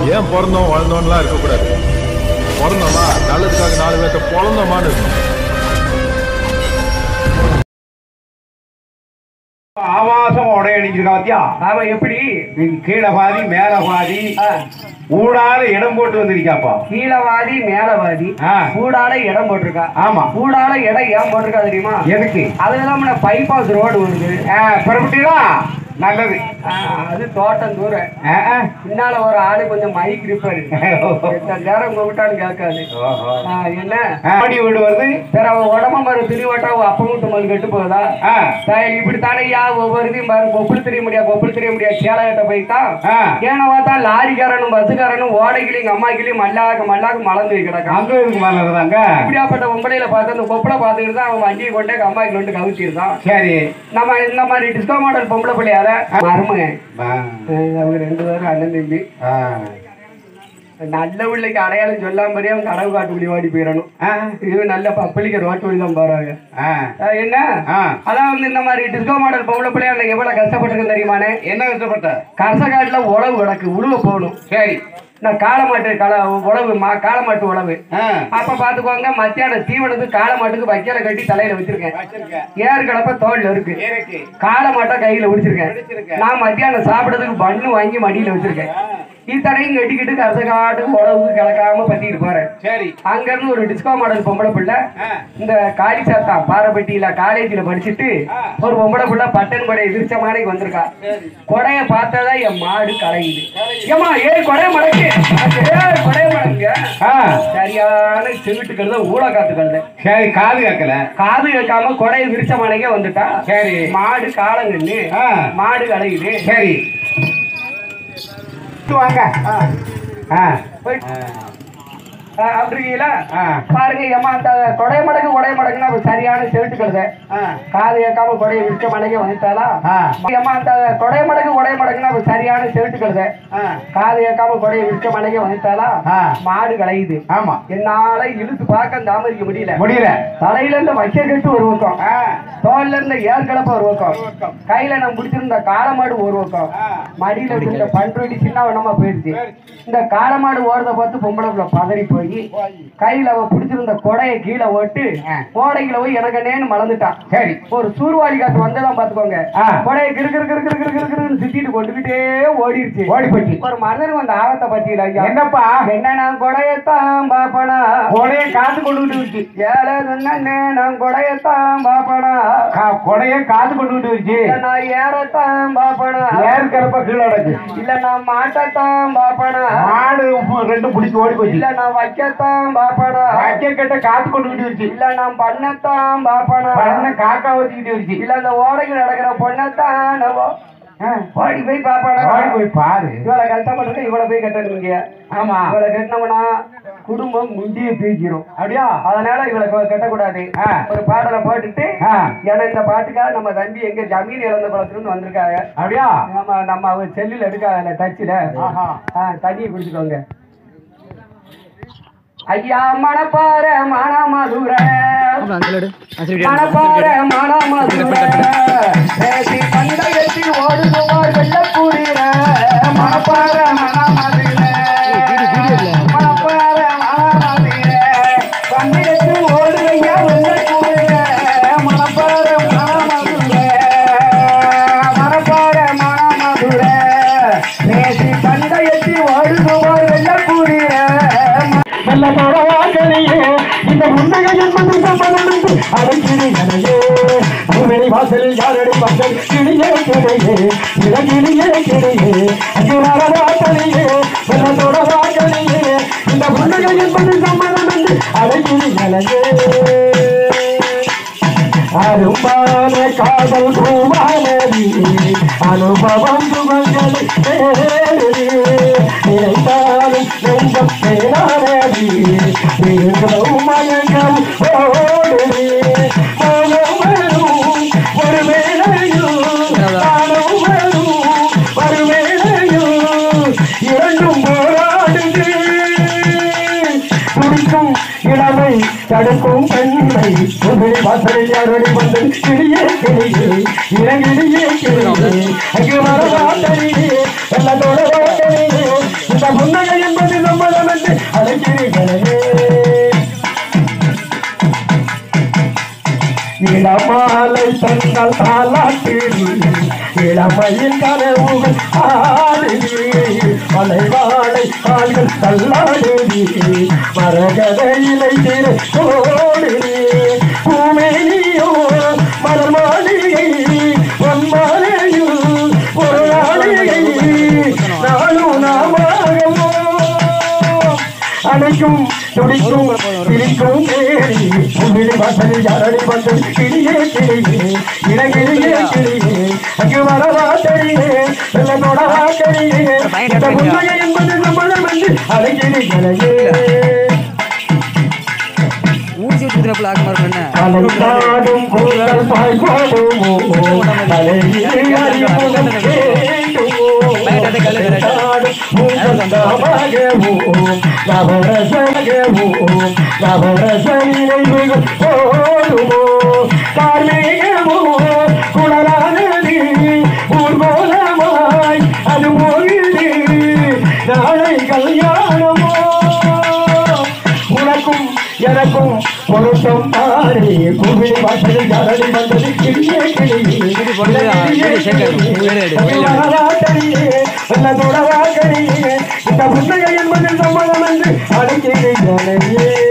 ஏன் பிறந்தோம் வாழ்ந்தோம்லாம் இருக்கக்கூடாது பிறந்தோமா நல்லதுக்காக நாலு பேர்த்த பிறந்தோமான்னு இருக்கணும் ஆபாசமா உடையடிச்சிருக்கா பாத்தியா ஆமா எப்படி இது கீழே பாதி மேல பாதி ஆ, ஊடால இடம் போட்டு வந்திருக்காப்பா கீழவாதி மேலவாதி ஆ. கூடால இடம் போட்டிருக்கா ஆமா கூடால இடம் ஏன் போட்டிருக்கா தெரியுமா எதுக்கு அது இல்லாம பைபாஸ் ரோடு வருது ஆ, புறப்பட்டீங்களா நல்லது ஆ, அது தோட்டம் தூரம் ஆ, ஆ. பின்னால ஒரு ஆளு கொஞ்சம் மைக் இருப்பாரு எத்தனை நேரம் கூப்பிட்டாலும் கேட்காது ஓஹோ. ஆ, என்ன ஆ, ஆடி வீடு வருது சரி அவன் உடம்ப மறு திருவட்டா அவன் அப்ப மூட்டு மறு கெட்டு போகுதா ஆ, சரி, இப்படித்தானே யா ஒவ்வொரு இதையும் பாரு கொப்புள் தெரிய முடியாது கொப்புள் தெரிய முடியாது சேலையிட்ட போய்தான் ஆ. ஏன்னா பார்த்தா லாரிக்காரனும் பஸ்ஸுக்காரனும் ஓடைகளையும் அம்மாக்கிலையும் மல்லாக மல்லாக மலர்ந்து கிடக்கான் அங்க இருக்கு மேல இருந்தாங்க இப்படியாப்பட்ட உம்பளையில பார்த்து அந்த கொப்பளை பார்த்துக்கிட்டு தான் அவன் வண்டியை கொண்டே அம்மாய்க்கு கொண்டு கவிச்சிருந்தான் சரி நம்ம இந்த மாதிரி டிஸ்கோ மாடல் பொம்பளை பிள்ளையால மருமங்க ஆ, அவங்க ரெண்டு பேரும் அண்ணன் தம்பி ஆ. நல்ல பிள்ளைக்கு அடையாளம் சொல்லாம பெரிய அவங்க கடவு காட்டுக்குள்ளி ஓடி போயிடணும் ஆ, இது நல்ல பப்பளிக்க ரோட்டு வழி தான் போறாங்க ஆ. அஹ் என்ன ஆ. அதான் வந்து இந்த மாதிரி டிஸ்கோ மாடல் பொம்பளை பிள்ளையால எவ்வளவு கஷ்டப்பட்டிருக்கு தெரியுமானே என்ன கஷ்டப்பட்ட கரசக்காட்டுல உழவு கிடக்கு உழுவ போகணும் சரி நான் காளமாட்டு கள உழவு மா காளமாட்டு உழவு ஆ. அப்ப பாத்துக்கோங்க மத்தியானம் தீவனத்துக்கு காளமாட்டுக்கு வைக்கல கட்டி தலையில வச்சிருக்கேன் வச்சிருக்கேன். ஏறு கிடப்ப தோல்ல இருக்கு இருக்கு. காளமாட்டை கையில பிடிச்சிருக்கேன். பிடிச்சிருக்கேன் நான் மத்தியானம் சாப்பிடறதுக்கு பண்ணு வாங்கி மடியில வச்சிருக்கேன் இத்தனையும் கட்டிக்கிட்டு கரசக்காட்டு உழவுக்கு கிடக்காம பத்திட்டு போறேன் சரி அங்க இருந்து ஒரு டிஸ்கோ மாடல் பொம்பளை பிள்ளை ஆ. இந்த காளி சாத்தா பாரப்பட்டியில காலேஜ்ல படிச்சுட்டு ஆ. ஒரு பொம்பளை பிள்ளை பட்டன் கொடை எதிர்ச்ச மாடைக்கு வந்திருக்கா சரி. கொடைய பார்த்ததா என் மாடு கலையுது ஏமா ஏய் கொடைய மடக்கு ஏய் கொடைய மடங்க ஆ, சரியான செவிட்டு கழுத ஊழ காத்து கழுத சரி காது கேட்கல காது கேட்காம கொடைய விரிச்ச மாடைக்கே வந்துட்டா சரி. மாடு காலங்கன்னு ஆ. மாடு கலையுது சரி வாங்க ஆ போய் ஆ, அப்படி இருக்கீங்களா ஆ. பாருங்க ஏமா அந்த கொடை மடக்கு கொடை மடக்குன்னா அப்ப சரியான செவிட்டு கழுத ஆ. காது கேட்காம கொடைய விரிச்ச மாடைக்கே வந்துட்டாளா ஆ. ஏமா அந்த கொடை மடக்கு கொடை மடக்குன்னா அப்ப சரியான செவிட்டு கழுத ஆ. காது கேட்காம கொடைய விரிச்ச மாடைக்கே வந்துட்டாளா ஆ. மாடு கலையுது ஆமா என்னால இழுத்து பார்க்க தாமதிக்க முடியல முடியல தலையில இருந்து வைக்க கட்டு ஒரு பக்கம் ஆ. தோல்ல இருந்த ஏற்கலப்ப ஒரு பக்கம் கையில நான் பிடிச்சிருந்த காளமாடு ஒரு பக்கம் ஆ. மடியில இருந்த பண்ருட்டி சின்ன வண்ணமா போயிடுச்சு இந்த காளமாடு ஓடுறத பார்த்து பொம்பளை புள்ள பதறி போய் கையில அவன் பிடிச்சிருந்த கொடையை கீழே ஓட்டு கோடைக்குள்ள போய் எனக்கு நேன்னு மறந்துட்டான் சரி ஒரு சூர்வாடி காத்து வந்ததான் பாத்துக்கோங்க ஆ. கொடையை கிரு கிரு கிரு கிரு கிரு கிரு கிருன்னு சுத்திட்டு கொண்டுகிட்டே ஓடிருச்சு ஓடி போச்சு ஒரு மனிதனுக்கு அந்த ஆபத்தை பத்தியில ஐயா என்னப்பா என்ன நான் கொடையத்தான் பாப்பனா கொடைய காத்து கொண்டுகிட்டு இருந்துச்சு ஏழை சொன்னே நான் கொடையத்தான் பாப்பனா கா- கொடைய காத்து கொண்டுகிட்டு இருந்துச்சு இல்ல நான் ஏறத்தான் பாப்பனா ஏறு கலப்ப கீழே அடக்கு இல்ல நான் மாட்டத்தான் பாப்பனா மாடு உப்பு ரெண்டும் பிடிச்சி ஓடி போச்சு இல்ல நான் வைக்கத்தான் பாப்பனா வைக்க கட்ட காத்து கொண்டுகிட்டு இருந்துச்சு இல்ல நான் பண்ணத்தான் பாப்பனா பண்ண காக்கா வச்சுக்கிட்டு இருந்துச்சு இல்ல அந்த ஓடைக்கு நடக்கிற பொண்ணத்தான் நம்ம ஆ. ஓடி போய் பாப்பானா ஓடி போய் பாரு இவளை கஷ்டப்பட்டு இவளை போய் கட்டணுங்க ஆமா இவளை கட்டினோம்னா குடும்பம் முந்திய பீச்சிரும் அப்படியா அதனால இவளை கொ- கட்டக்கூடாது ஆ. ஒரு பாடலை போட்டுட்டு ஆ. ஏன்னா இந்த பாட்டுக்காக நம்ம தம்பி எங்க ஜமீன் இழந்த குளத்துல வந்திருக்காங்க அப்படியா நம்ம நம்ம அவ செல்லில் எடுக்காத டச்சில் ஆஹா. தண்ணியை குடிச்சுக்கோங்க ஐயா மணப்பாற மணமதுர மணப்பாற மணமதுர பேசி பந்தயத்தில் ஓடுதுவார் வெள்ளக்கூடிற மணப்பாற மணமதுர மணப்பாற மணமதுர பந்தயத்தில் ஓடுகையா வெள்ளக்கூடிற மணப்பாற மணமதுர மணப்பாற மணமதுர பேசி பந்தயத்தில் ஓடுதுவார் வெள்ளக்கூடிற நல்ல பரவாயில்லையே இந்த முன்னகை என்பது சம்பளம் அடைக்கிறீர்களே பூமியை வாசலில் யாரடி மக்கள் கிளியே கிடையே இளகிளியே கிடையே அங்கு வரவாக்கலையே வெள்ளத்தோட வாக்கலையே இந்த முன்னகை என்பது சம்பளம் என்று அடைக்கிறீர்களே அரும்பான காதல் பூவானதி அனுபவம் துவங்களை நினைத்தாலும் நெஞ்சம் பேரானதி நீங்களும் மயங்கம் ஓடுது மனம் வரும் ஒரு வேளையும் தானும் வரும் ஒரு வேளையும் இரண்டும் போராடுது துடிக்கும் இளமை தடுக்கும் பெண்மை உங்கள் வாசலில் யாரடி வந்து கிளியே கிளியே இறங்கிலேயே கிளியே அங்கு வரவாட்டலியே வெள்ளத்தோட வாட்டலியே இந்த இந்த புன்னகை என்பது சம்மதம் என்று அழைக்கிறீர்களே இளமாலை தங்கள் தாலாட்டிரி இளமையின் கனவுகள் ஆடுதி மலைவாழை கால்கள் தள்ளாடுதி மரகத இலை திரு ஓடுதி பூமேனியோ மலர் மாளிகை பொன்மாலையில் ஒரு நாளிகை நாளும் நாமாகவோ அணைக்கும் துடிக்கும் பிடிக்கும் தேடி உன்னிலை வாசலில் யாரடி வந்து கிளியே கிளியே இனகிளியே கிளியே அங்கு வரவா தெரியே வெள்ள தொடவா தெரியே இந்த உண்மையை என்பது சம்மதம் என்று அழைக்கிறீர்களே ஊசி வச்சுக்கிறப்பல ஆக்க மாதிரி என்ன அலைந்தாடும் கூந்தல் பாய் போடுமோ தலையிலே அறிமுகம் வேண்டுமோ அலைந்தாடும் கூந்தல் தாமாகவும் நவரசமாகவும் நவரச நினைவுகள் போடுமோ கார்மேகமோ குணரானது ஊர்கோலமாய் அது போகிறது நாளை கல்யாணமோ உனக்கும் எனக்கும் பொருத்தம் தானே குவிடி வாசலில் யாரடி வந்தது கிளியே கிளியே பொண்ணு, வீடு சேர்க்காது. வீடு எடு, வீடு எடு. வரலாற்றடியே வெள்ள தொடவாக்கடியே இந்த புன்னகை என்பது சம்மதம் என்று அழைக்கிறேன்